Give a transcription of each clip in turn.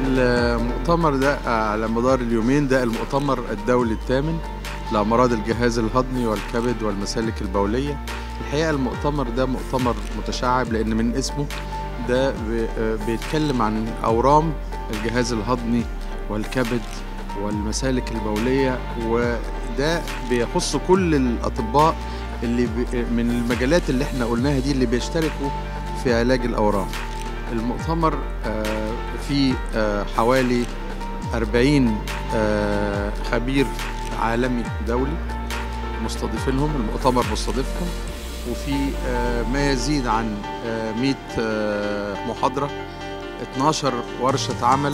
المؤتمر ده على مدار اليومين ده المؤتمر الدولي الثامن لأمراض الجهاز الهضمي والكبد والمسالك البولية الحقيقة المؤتمر ده مؤتمر متشعب لأن من اسمه ده بيتكلم عن أورام الجهاز الهضمي والكبد والمسالك البولية وده بيخص كل الأطباء اللي من المجالات اللي احنا قلناها دي اللي بيشتركوا في علاج الأورام المؤتمر فيه حوالي 40 خبير عالمي دولي مستضيفينهم المؤتمر مستضيفهم وفي ما يزيد عن 100 محاضرة 12 ورشة عمل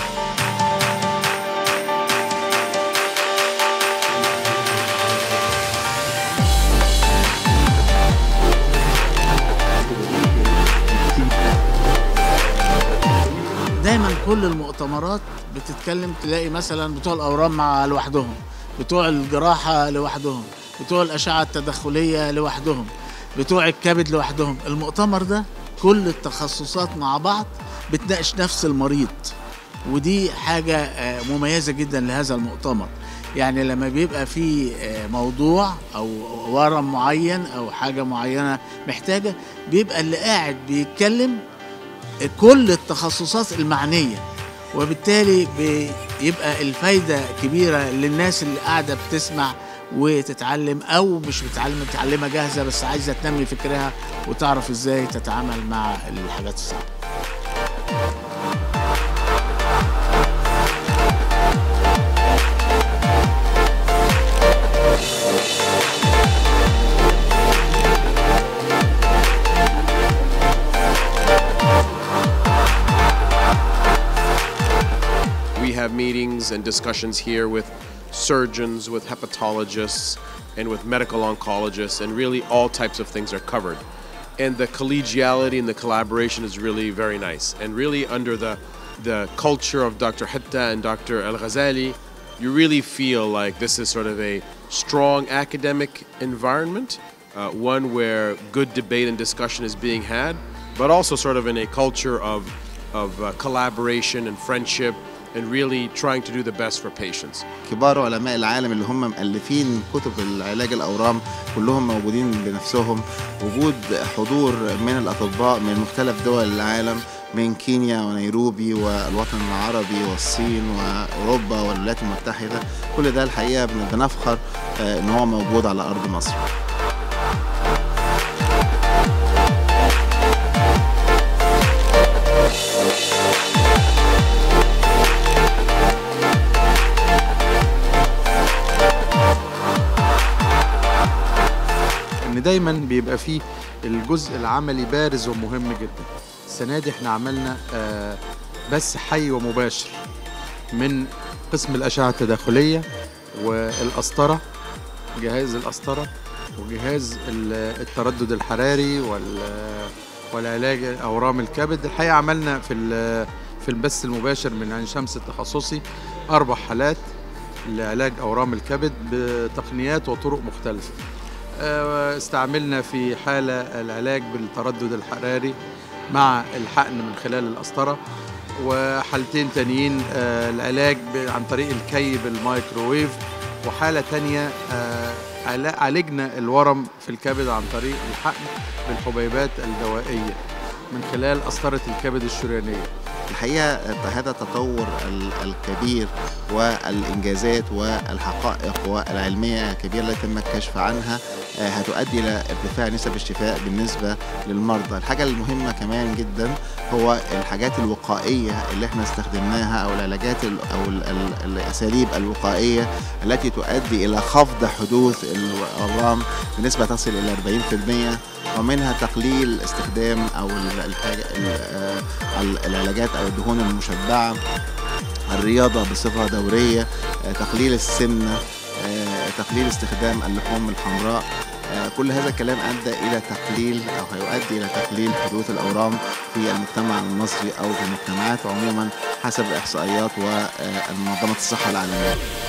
دايما كل المؤتمرات بتتكلم تلاقي مثلا بتوع الاورام مع لوحدهم بتوع الجراحه لوحدهم بتوع الاشعه التدخليه لوحدهم بتوع الكبد لوحدهم المؤتمر ده كل التخصصات مع بعض بتناقش نفس المريض ودي حاجه مميزه جدا لهذا المؤتمر يعني لما بيبقى في موضوع او ورم معين او حاجه معينه محتاجه بيبقى اللي قاعد بيتكلم كل التخصصات المعنية وبالتالي بيبقى الفايدة كبيرة للناس اللي قاعدة بتسمع وتتعلم أو مش بتتعلم متعلمة جاهزة بس عايزة تنمي فكرها وتعرف إزاي تتعامل مع الحاجات الصعبة have meetings and discussions here with surgeons, with hepatologists, and with medical oncologists, and really all types of things are covered. And the collegiality and the collaboration is really very nice. And really, under the, the culture of Dr. Hitta and Dr. Al Ghazali, you really feel like this is sort of a strong academic environment, uh, one where good debate and discussion is being had, but also sort of in a culture of, of uh, collaboration and friendship and really trying to do the best for patients. كبار علماء العالم اللي هم مؤلفين كتب العلاج الأورام كلهم موجودين بنفسهم وجود حضور من الأطباء من مختلف دول العالم من كينيا ونيروبي والوطن العربي والصين وأوروبا والولايات المتحدة كل ده الحقيقة بنفخر إن هو موجود على أرض مصر. ان دايما بيبقى فيه الجزء العملي بارز ومهم جدا السنه دي احنا عملنا بث حي ومباشر من قسم الاشعه التداخليه والقسطره جهاز القسطره وجهاز التردد الحراري والعلاج اورام الكبد الحقيقه عملنا في في البث المباشر من عين شمس التخصصي اربع حالات لعلاج اورام الكبد بتقنيات وطرق مختلفه استعملنا في حالة العلاج بالتردد الحراري مع الحقن من خلال القسطرة وحالتين تانيين العلاج عن طريق الكي بالمايكروويف وحالة تانية عالجنا الورم في الكبد عن طريق الحقن بالحبيبات الدوائية من خلال قسطرة الكبد الشريانية الحقيقة هذا التطور الكبير والإنجازات والحقائق والعلمية الكبيرة التي تم الكشف عنها هتؤدي إلى ارتفاع نسب الشفاء بالنسبة للمرضى الحاجة المهمة كمان جدا هو الحاجات الوقائية اللي احنا استخدمناها أو العلاجات أو الأساليب الوقائية التي تؤدي إلى خفض حدوث الأورام بنسبة تصل إلى 40% ومنها تقليل استخدام او الحاجة العلاجات او الدهون المشبعه الرياضه بصفه دوريه تقليل السمنه تقليل استخدام اللحوم الحمراء كل هذا الكلام ادى الى تقليل او هيؤدي الى تقليل حدوث الاورام في المجتمع المصري او في المجتمعات عموما حسب الاحصائيات ومنظمه الصحه العالميه